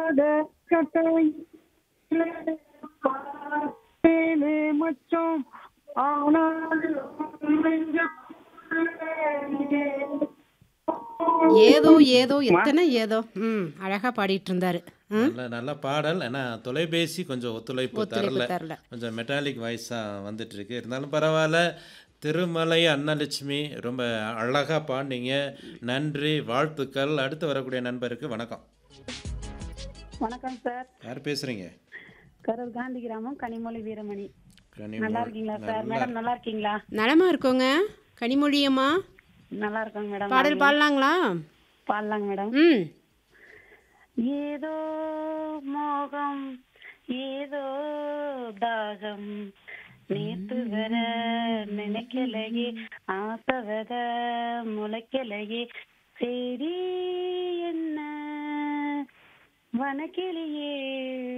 இல்லாத கட்டை மச்சம் ஏதோ ஏதோ எத்தனை ஏதோ ம் அழகா பாடிட்டு இருந்தாரு ம் நல்ல நல்ல பாடல் ஏன்னா தொலைபேசி கொஞ்சம் ஒத்துழைப்பு ஒத்துழைப்பு தரல தரல கொஞ்சம் மெட்டாலிக் வாய்ஸாக வந்துட்டு இருக்கு இருந்தாலும் பரவாயில்ல திருமலை அன்னலட்சுமி ரொம்ப அழகாக பாடினீங்க நன்றி வாழ்த்துக்கள் அடுத்து வரக்கூடிய நண்பருக்கு வணக்கம் வணக்கம் சார் யார் பேசுறீங்க கரூர் காந்தி கிராமம் கனிமொழி வீரமணி கனிமொழி. நல்லா இருக்கீங்களா சார் மேடம் நல்லா இருக்கீங்களா நலமா இருக்கோங்க கனிமொழியம்மா நல்லா இருக்கோங்க மேடம் பாடல் பாடலாங்களா பாடலாங்க மேடம் ம் ஏதோ மோகம் ஏதோ தாகம் நேத்து வர நினைக்கலையே ஆசை வர முளைக்கலையே சரி என்ன வனக்கிளியே